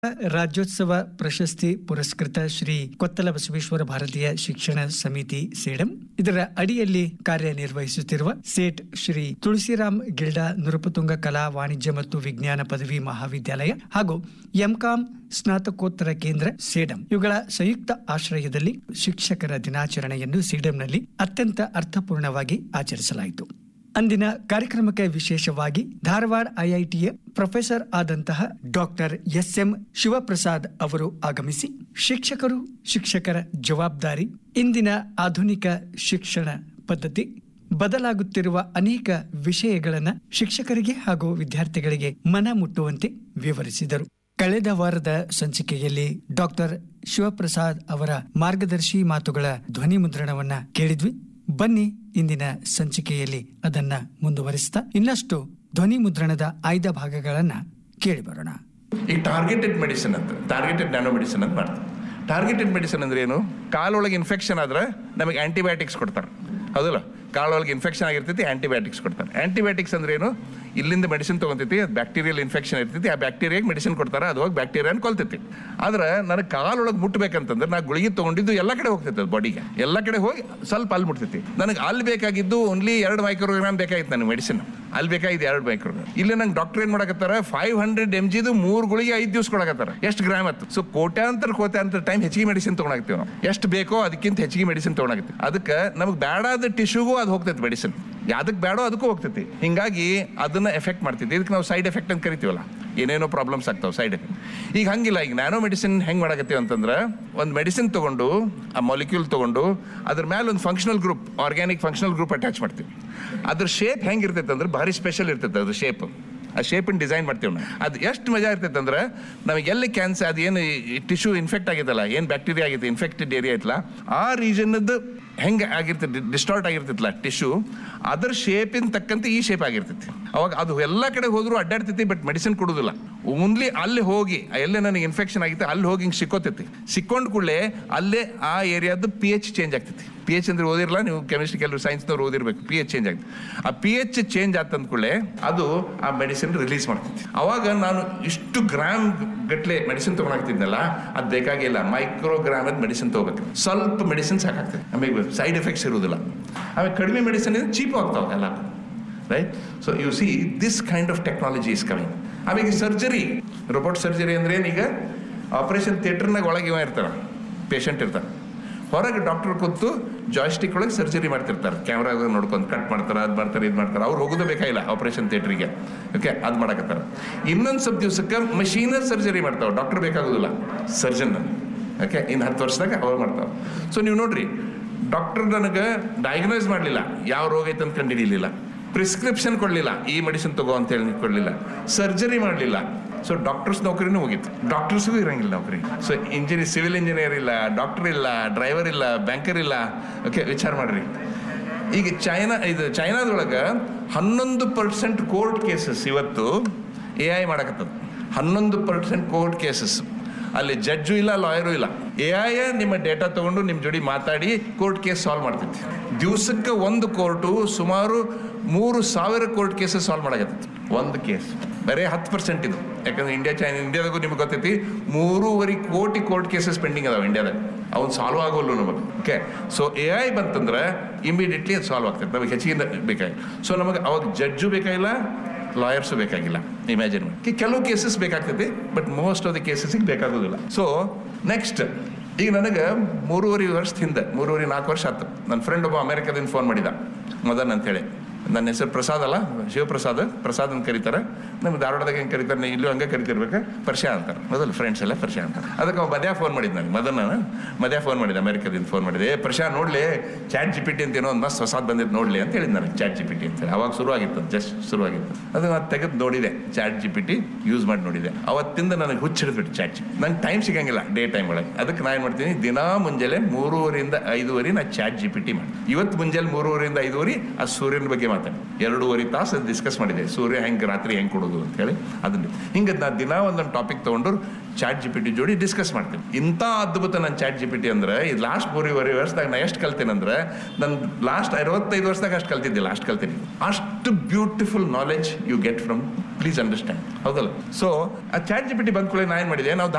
ರಾಜ್ಯೋತ್ಸವ ಪ್ರಶಸ್ತಿ ಪುರಸ್ಕೃತ ಶ್ರೀ ಕೊತ್ತಲ ಬಸವೇಶ್ವರ ಭಾರತೀಯ ಶಿಕ್ಷಣ ಸಮಿತಿ ಸೇಡಂ ಇದರ ಅಡಿಯಲ್ಲಿ ಕಾರ್ಯನಿರ್ವಹಿಸುತ್ತಿರುವ ಸೇಟ್ ಶ್ರೀ ತುಳಸಿರಾಮ್ ಗಿಲ್ಡಾ ನೃಪತುಂಗ ಕಲಾ ವಾಣಿಜ್ಯ ಮತ್ತು ವಿಜ್ಞಾನ ಪದವಿ ಮಹಾವಿದ್ಯಾಲಯ ಹಾಗೂ ಎಂಕಾಂ ಸ್ನಾತಕೋತ್ತರ ಕೇಂದ್ರ ಸೇಡಂ ಇವುಗಳ ಸಂಯುಕ್ತ ಆಶ್ರಯದಲ್ಲಿ ಶಿಕ್ಷಕರ ದಿನಾಚರಣೆಯನ್ನು ಸೇಡಂನಲ್ಲಿ ಅತ್ಯಂತ ಅರ್ಥಪೂರ್ಣವಾಗಿ ಆಚರಿಸಲಾಯಿತು ಅಂದಿನ ಕಾರ್ಯಕ್ರಮಕ್ಕೆ ವಿಶೇಷವಾಗಿ ಧಾರವಾಡ ಐಐಟಿಯ ಪ್ರೊಫೆಸರ್ ಆದಂತಹ ಡಾಕ್ಟರ್ ಎಸ್ ಎಂ ಶಿವಪ್ರಸಾದ್ ಅವರು ಆಗಮಿಸಿ ಶಿಕ್ಷಕರು ಶಿಕ್ಷಕರ ಜವಾಬ್ದಾರಿ ಇಂದಿನ ಆಧುನಿಕ ಶಿಕ್ಷಣ ಪದ್ಧತಿ ಬದಲಾಗುತ್ತಿರುವ ಅನೇಕ ವಿಷಯಗಳನ್ನ ಶಿಕ್ಷಕರಿಗೆ ಹಾಗೂ ವಿದ್ಯಾರ್ಥಿಗಳಿಗೆ ಮನ ಮುಟ್ಟುವಂತೆ ವಿವರಿಸಿದರು ಕಳೆದ ವಾರದ ಸಂಚಿಕೆಯಲ್ಲಿ ಡಾಕ್ಟರ್ ಶಿವಪ್ರಸಾದ್ ಅವರ ಮಾರ್ಗದರ್ಶಿ ಮಾತುಗಳ ಧ್ವನಿ ಮುದ್ರಣವನ್ನ ಕೇಳಿದ್ವಿ ಬನ್ನಿ ಇಂದಿನ ಸಂಚಿಕೆಯಲ್ಲಿ ಅದನ್ನ ಮುಂದುವರಿಸ್ತಾ ಇನ್ನಷ್ಟು ಧ್ವನಿ ಮುದ್ರಣದ ಆಯ್ದ ಭಾಗಗಳನ್ನ ಕೇಳಿ ಬರೋಣ ಈಗ ಟಾರ್ಗೆಟೆಡ್ ಮೆಡಿಸಿನ್ ಅಂತ ಟಾರ್ಗೆಟೆಡ್ ನ್ಯಾನೋ ಮೆಡಿಸಿನ್ ಅಂತ ಮಾಡ್ತಾರೆ ಟಾರ್ಗೆಟೆಡ್ ಮೆಡಿಸಿನ್ ಅಂದ್ರೆ ಏನು ಕಾಲೊಳಗೆ ಇನ್ಫೆಕ್ಷನ್ ಆದ್ರೆ ನಮಗೆ ಆಂಟಿಬಯೋಟಿಕ್ಸ್ ಕೊಡ್ತಾರೆ ಹೌದಲ್ಲ ಕಾಲೊಳಗೆ ಇನ್ಫೆಕ್ಷನ್ ಆಗಿರ್ತೈತಿ ಆಂಟಿಬಯೋಟಿಕ್ಸ್ ಕೊಡ್ತಾರೆ ಆಂಟಿಬಯೋಟಿಕ್ಸ್ ಅಂದ್ರೆ ಏನು ಇಲ್ಲಿಂದ ಮೆಡಿಸಿನ್ ತೊಗೊಂತೈತಿ ಅದು ಬ್ಯಾಕ್ಟೀರಿಯಲ್ ಇನ್ಫೆಕ್ಷನ್ ಇರ್ತೈತಿ ಆ ಬ್ಯಾಕ್ಟೀರಿಯಾಗೆ ಮೆಡಿಸಿನ್ ಕೊಡ್ತಾರೆ ಅದು ಹೋಗಿ ಬ್ಯಾಕ್ಟೀರಿಯಾನ ಕೊಲ್ತೈತಿ ಆದ್ರೆ ನನಗೆ ಕಾಲೊಳಗೆ ಮುಟ್ಬೇಕಂತಂದ್ರೆ ನಾ ಗುಳಿಗೆ ತೊಗೊಂಡಿದ್ದು ಎಲ್ಲ ಕಡೆ ಹೋಗ್ತೈತೆ ಅದು ಬಾಡಿಗೆ ಎಲ್ಲ ಕಡೆ ಹೋಗಿ ಸ್ವಲ್ಪ ಅಲ್ಲಿ ಮುಟ್ತೈತಿ ನನಗೆ ಅಲ್ಲಿ ಬೇಕಾಗಿದ್ದು ಓನ್ಲಿ ಎರಡು ಮೈಕ್ರೋಗ್ರಾಮ್ ಬೇಕಾಗಿತ್ತು ನನಗೆ ಮೆಡಿಸಿನ್ ಅಲ್ಲಿ ಬೇಕಾಗಿದ್ದು ಎರಡು ಮೈಕ್ರೋಗ್ರಾಮ್ ಇಲ್ಲಿ ನಂಗೆ ಡಾಕ್ಟರ್ ಏನ್ ಮಾಡಕತ್ತಾರ ಫೈವ್ ಹಂಡ್ರೆಡ್ ಎಮ್ ಜಿದು ಮೂರು ಗುಳಿಗೆ ಐದು ದಿವಸ ಕೊಡಕತ್ತಾರ ಎಷ್ಟು ಗ್ರಾಮ್ ಆಯ್ತು ಸೊ ಕೋಟ್ಯಾಂತರ ಕೋಟ್ಯಾಂತರ ಟೈಮ್ ಹೆಚ್ಚಿಗೆ ಮೆಡಿಸಿನ್ ತೊಗೊಳಾಗ್ತೀವಿ ನಾವು ಎಷ್ಟು ಬೇಕೋ ಅದಕ್ಕಿಂತ ಹೆಚ್ಚಿಗೆ ಮೆಡಿಸಿನ್ ತೊಗೊಳಾಗ್ತೀವಿ ಅದಕ್ಕೆ ನಮಗೆ ಬೇಡಾದ ಟಿಶ್ಯೂಗೂ ಅದು ಹೋಗ್ತೈತೆ ಮೆಡಿಸಿನ್ ಯಾವ್ದಕ್ಕೆ ಬೇಡೋ ಅದಕ್ಕೂ ಹೋಗ್ತೈತಿ ಹಿಂಗಾಗಿ ಅದನ್ನ ಎಫೆಕ್ಟ್ ಮಾಡ್ತೈತಿ ಇದಕ್ಕೆ ನಾವು ಸೈಡ್ ಎಫೆಕ್ಟ್ ಅಂತ ಕರಿತೀವಲ್ಲ ಏನೇನೋ ಪ್ರಾಬ್ಲಮ್ಸ್ ಆಗ್ತಾವೆ ಸೈಡ್ ಎಫೆಕ್ಟ್ ಈಗ ಹಂಗಿಲ್ಲ ಈಗ ನ್ಯಾನೋ ಮೆಡಿಸಿನ್ ಹೆಂಗೆ ಮಾಡಕತ್ತೀವಿ ಅಂತಂದ್ರೆ ಒಂದು ಮೆಡಿಸಿನ್ ತಗೊಂಡು ಆ ಮಾಲಿಕ್ಯೂಲ್ ತಗೊಂಡು ಅದ್ರ ಮೇಲೆ ಒಂದು functional group organic functional group attach ಮಾಡ್ತೀವಿ ಅದ್ರ ಶೇಪ್ ಹೆಂಗೆ ಇರ್ತೈತೆ ಅಂದ್ರೆ ಭಾರಿ ಸ್ಪೆಷಲ್ ಇರ್ತೈತೆ ಅದ್ರ ಶೇಪ್ ಆ ಶೇಪಿನ ಡಿಸೈನ್ ಮಾಡ್ತೀವಿ ನಾವು ಅದು ಎಷ್ಟು ಮಜಾ ಇರ್ತೈತೆ ಅಂದ್ರೆ ನಮಗೆ ಎಲ್ಲಿ ಕ್ಯಾನ್ಸರ್ ಅದು ಏನು ಟಿಶ್ಯೂ ಇನ್ಫೆಕ್ಟ್ ಆಗಿತ್ತಲ್ಲ ಏನು ಬ್ಯಾಕ್ಟೀರಿಯಾ ಆಗೈತೆ ಇನ್ಫೆಕ್ಟೆಡ್ ಏರಿಯಾ ಐತಲ್ಲ ಆ ರೀಜನ್ದು ಹೆಂಗೆ ಆಗಿರ್ತೈತಿ ಡಿಸ್ಟಾರ್ಟ್ ಆಗಿರ್ತೈತಲ್ಲ ಟಿಶ್ಯೂ ಅದ್ರ ಶೇಪಿನ ತಕ್ಕಂತೆ ಈ ಶೇಪ್ ಆಗಿರ್ತೈತಿ ಅವಾಗ ಅದು ಎಲ್ಲ ಕಡೆ ಹೋದ್ರು ಅಡ್ಡಾಡ್ತೈತಿ ಬಟ್ ಮೆಡಿಸಿನ್ ಕೊಡುದಿಲ್ಲ ಓನ್ಲಿ ಅಲ್ಲಿ ಹೋಗಿ ಎಲ್ಲೇ ನನಗೆ ಇನ್ಫೆಕ್ಷನ್ ಆಗಿತ್ತು ಅಲ್ಲಿ ಹೋಗಿ ಹಿಂಗೆ ಸಿಕ್ಕೋತೈತಿ ಸಿಕ್ಕೊಂಡ್ ಕೂಡಲೇ ಅಲ್ಲೇ ಆ ಏರಿಯಾದ ಪಿ ಎಚ್ ಚೇಂಜ್ ಆಗ್ತೈತಿ ಪಿ ಎಚ್ ಅಂದ್ರೆ ಓದಿರಲ್ಲ ನೀವು ಕೆಮಿಸ್ಟ್ರಿ ಕೆಲವು ಸೈನ್ಸ್ನವ್ರು ಓದಿರ್ಬೇಕು ಪಿ ಎಚ್ ಚೇಂಜ್ ಆಗ್ತದೆ ಆ ಪಿ ಎಚ್ ಚೇಂಜ್ ಆತಂದ ಕೂಡಲೇ ಅದು ಆ ಮೆಡಿಸಿನ್ ರಿಲೀಸ್ ಮಾಡ್ತೈತಿ ಅವಾಗ ನಾನು ಇಷ್ಟು ಗ್ರಾಮ್ ಗಟ್ಲೆ ಮೆಡಿಸಿನ್ ತೊಗೊಳಾಗ್ತಿದ್ನಲ್ಲ ಅದು ಬೇಕಾಗಿಲ್ಲ ಮೈಕ್ರೋಗ್ರಾಮ್ ಅದ್ ಮೆಡಿಸಿನ್ ತೊಗೋಬೇಕು ಸ್ವಲ್ಪ ಮೆಡಿಸಿನ್ ಸಾಕಾಗ್ತದೆ ನಮಗೆ ಸೈಡ್ ಎಫೆಕ್ಟ್ಸ್ ಇರುವುದಿಲ್ಲ ಆಮೇಲೆ ಕಡಿಮೆ ಮೆಡಿಸಿನ್ ಚೀಪ್ ಆಗ್ತಾವೆ ಎಲ್ಲ right so you see this kind of technology is coming ಆಮೇಲೆ ಸರ್ಜರಿ ರೋಬೋಟ್ ಸರ್ಜರಿ ಅಂದ್ರೆ ಏನೀಗ ಆಪರೇಷನ್ ಥಿಯೇಟರ್ನಾಗ ಒಳಗೆ ಇವ ಇರ್ತಾರ ಪೇಷಂಟ್ ಇರ್ತಾರೆ ಹೊರಗೆ ಡಾಕ್ಟರ್ ಕೂತು ಜಾಯ್ಸ್ಟಿಕ್ ಒಳಗೆ ಸರ್ಜರಿ ಮಾಡ್ತಿರ್ತಾರೆ ಕ್ಯಾಮ್ರಾ ನೋಡ್ಕೊಂಡು ಕಟ್ ಮಾಡ್ತಾರೆ ಅದು ಮಾಡ್ತಾರೆ ಇದು ಮಾಡ್ತಾರೆ ಅವ್ರು ಹೋಗೋದು ಬೇಕಾಗಿಲ್ಲ ಆಪರೇಷನ್ ಥಿಯೇಟ್ರಿಗೆ ಓಕೆ ಅದು ಮಾಡಕತ್ತಾರೆ ಇನ್ನೊಂದು ಸ್ವಲ್ಪ ದಿವಸಕ್ಕೆ ಮಷೀನರ್ ಸರ್ಜರಿ ಮಾಡ್ತಾವೆ ಡಾಕ್ಟರ್ ಬೇಕಾಗೋದಿಲ್ಲ ಸರ್ಜನ್ ಓಕೆ ಇನ್ನು ಹತ್ತು ವರ್ಷದಾಗ ಅವ್ರು ಮಾಡ್ತಾವೆ ಸೊ ನೀವು ನೋಡ್ರಿ ಡಾಕ್ಟರ್ ನನಗೆ ಡಯಾಗ್ನೋಸ್ ಮಾಡಲಿಲ್ಲ ಯಾವ ರೋಗ ಐತೆ ಅಂತ ಕಂಡುಹಿಡಿಯಲಿಲ್ಲ ಪ್ರಿಸ್ಕ್ರಿಪ್ಷನ್ ಕೊಡಲಿಲ್ಲ ಈ ಮೆಡಿಸಿನ್ ತಗೋ ಅಂತ ಹೇಳಿ ಕೊಡಲಿಲ್ಲ ಸರ್ಜರಿ ಮಾಡಲಿಲ್ಲ ಸೊ ಡಾಕ್ಟರ್ಸ್ ನೌಕರಿನೂ ಹೋಗಿತ್ತು ಡಾಕ್ಟರ್ಸ್ಗೂ ಇರಂಗಿಲ್ಲ ನೌಕರಿ ಸೊ ಇಂಜಿನಿಯರ್ ಸಿವಿಲ್ ಇಂಜಿನಿಯರ್ ಇಲ್ಲ ಡಾಕ್ಟರ್ ಇಲ್ಲ ಡ್ರೈವರ್ ಇಲ್ಲ ಬ್ಯಾಂಕರ್ ಇಲ್ಲ ಓಕೆ ವಿಚಾರ ಮಾಡ್ರಿ ಈಗ ಚೈನಾ ಇದು ಚೈನಾದೊಳಗೆ ಹನ್ನೊಂದು ಪರ್ಸೆಂಟ್ ಕೋರ್ಟ್ ಕೇಸಸ್ ಇವತ್ತು ಎ ಐ ಮಾಡಕತ್ತದ ಹನ್ನೊಂದು ಪರ್ಸೆಂಟ್ ಕೋರ್ಟ್ ಕೇಸಸ್ ಅಲ್ಲಿ ಜಡ್ಜು ಇಲ್ಲ ಲಾಯರು ಇಲ್ಲ ಎ ಐ ನಿಮ್ಮ ಡೇಟಾ ತಗೊಂಡು ನಿಮ್ಮ ಜೋಡಿ ಮಾತಾಡಿ ಕೋರ್ಟ್ ಕೇಸ್ ಸಾಲ್ವ್ ಮಾಡ್ತೈತಿ ದಿವಸಕ್ಕೆ ಒಂದು ಕೋರ್ಟು ಸುಮಾರು ಮೂರು ಸಾವಿರ ಕೋರ್ಟ್ ಕೇಸಸ್ ಸಾಲ್ವ್ ಮಾಡಕತ್ತೈತಿ ಒಂದು ಕೇಸ್ ಬರೀ ಹತ್ತು ಪರ್ಸೆಂಟ್ ಇದು ಯಾಕಂದ್ರೆ ಇಂಡಿಯಾ ಚೈನಾ ಇಂಡಿಯಾದಾಗೂ ನಿಮ್ಗೆ ಗೊತ್ತೈತಿ ಮೂರುವರೆ ಕೋಟಿ ಕೋರ್ಟ್ ಕೇಸಸ್ ಪೆಂಡಿಂಗ್ ಅದಾವ ಇಂಡಿಯಾದಾಗ ಅವ್ನು ಸಾಲ್ವ್ ಆಗೋಲ್ಲ ನಮಗೆ ಓಕೆ ಸೊ ಎ ಐ ಬಂತಂದ್ರೆ ಇಮಿಡಿಯೇಟ್ಲಿ ಅದು ಸಾಲ್ವ್ ಆಗ್ತೈತೆ ನಮಗೆ ಹೆಚ್ಚಿಗೆ ಬೇಕಾಗಿ ಸೊ ನಮಗೆ ಅವಾಗ ಜಡ್ಜು ಬೇಕಾಗಿಲ್ಲ ಲಾಯರ್ಸು ಬೇಕಾಗಿಲ್ಲ ಇಮ್ಯಾಜಿನ್ ಮಾಡಿ ಕೆಲವು ಕೇಸಸ್ ಬೇಕಾಗ್ತೈತಿ ಬಟ್ ಮೋಸ್ಟ್ ಆಫ್ ದ ಕೇಸಸ್ಗೆ ಬೇಕಾಗೋದಿಲ್ಲ ಸೊ ನೆಕ್ಸ್ಟ್ ಈಗ ನನಗೆ ಮೂರುವರೆ ವರ್ಷದ ಹಿಂದೆ ಮೂರುವರೆ ನಾಲ್ಕು ವರ್ಷ ಆಯ್ತು ನನ್ನ ಫ್ರೆಂಡ್ ಒಬ್ಬ ಅಮೆರಿಕದಿಂದ ಫೋನ್ ಮಾಡಿದ ಮದನ್ ಅಂತೇಳಿ ನನ್ನ ಹೆಸರು ಪ್ರಸಾದ್ ಅಲ್ಲ ಶಿವಪ್ರಸಾದ್ ಪ್ರಸಾದ್ ಅಂತ ಕರೀತಾರೆ ನಮ್ಮ ಧಾರವಾಡದಾಗ ಹೆಂಗೆ ಕರೀತಾರೆ ಇಲ್ಲೂ ಹಂಗೆ ಕರಿತಿರ್ಬೇಕು ಪರಿಚಯ ಅಂತಾರೆ ಮೊದಲು ಫ್ರೆಂಡ್ಸ್ ಎಲ್ಲ ಪರಿಚಯ ಅಂತಾರೆ ಅದಕ್ಕೆ ಅವ ಮದ್ಯ ಫೋನ್ ಮಾಡಿದ್ ನನಗೆ ಮದನ್ ಮದ್ಯ ಫೋನ್ ಮಾಡಿದೆ ಅಮೆರಿಕದಿಂದ ಫೋನ್ ಮಾಡಿದೆ ಏ ಪ್ರಶಾ ನೋಡ್ಲಿ ಚಾಟ್ ಜಿ ಪಿ ಟಿ ಅಂತ ಏನೋ ಒಂದು ಮಸ್ತ್ ಹೊಸಾದ್ ಬಂದಿದ್ದು ನೋಡ್ಲಿ ಅಂತ ಹೇಳಿದ್ ನನಗೆ ಚಾಟ್ ಜಿ ಪಿ ಟಿ ಅಂತ ಅವಾಗ ಶುರುವಾಗಿತ್ತು ಜಸ್ಟ್ ಶುರುವಾಗಿತ್ತು ಅದು ನಾನು ತೆಗೆದು ನೋಡಿದೆ chat G P T use ಮಾಡಿ ನೋಡಿದೆ ಅವತ್ತಿಂದ ನನಗೆ ಹುಚ್ಚಿಡ್ಬಿಟ್ಟು ಚಾಟ್ ಜಿ ನಂಗೆ ಟೈಮ್ ಸಿಗಂಗಿಲ್ಲ ಡೇ ಟೈಮ್ ಒಳಗೆ ಅದಕ್ಕೆ ನಾನು ಏನು ಮಾಡ್ತೀನಿ ದಿನಾ ಮುಂಜಾನೆ ಮೂರುವರೆಯಿಂದ ಐದುವರೆ ನಾ ಚಾಟ್ ಜಿ ಪಿ ಟಿ ಮಾಡಿ ಇವತ್ತು ಮುಂಜಾನೆ ಮೂರುವರೆಯಿಂದ ಐದುವರೆ ಆ ಸೂರ್ಯನ ಬಗ್ಗೆ ಮಾತಾಡಿ ಎರಡೂವರೆ ತಾಸು ಡಿಸ್ಕಸ್ ಮಾಡಿದೆ ಸೂರ್ಯ ಹೆಂಗೆ ರಾತ್ರಿ ಹೆಂಗೆ ಕೊಡೋದು ಅಂತ ಹೇಳಿ ಅದನ್ನ ಹಿಂಗೆ ನಾ ದಿನ ಒಂದೊಂದು ಟಾಪಿಕ್ ತೊಗೊಂಡು ಚಾಟ್ ಜಿ ಪಿ ಟಿ ಜೋಡಿ ಡಿಸ್ಕಸ್ ಮಾಡ್ತೀನಿ ಇಂಥ ಅದ್ಭುತ ನನ್ನ ಚಾಟ್ ಜಿ ಪಿ ಟಿ ಅಂದ್ರೆ ಇದು ಲಾಸ್ಟ್ ಮೂರುವರೆ ವರ್ಷದಾಗ ನಾ ಎಷ್ಟು ಕಲ್ತೇನೆ ಅಂದ್ರೆ ನನ್ನ ಲಾಸ್ಟ್ ಅರವತ್ತೈದು ವರ್ಷದಾಗ ಅಷ್ಟು ಕಲ್ತಿದ್ದಿಲ್ಲ ಅಷ್ಟು ಕಲ್ತೀನಿ ಅಷ್ಟು beautiful knowledge you get from please understand ಹೌದಲ್ಲ ಸೊ ಆ ಚಾಟ್ ಜಿ ಪಿ ಟಿ ಬಂದ ಕೂಡ ನಾ ಏನು ಮಾಡಿದೆ ನಾವು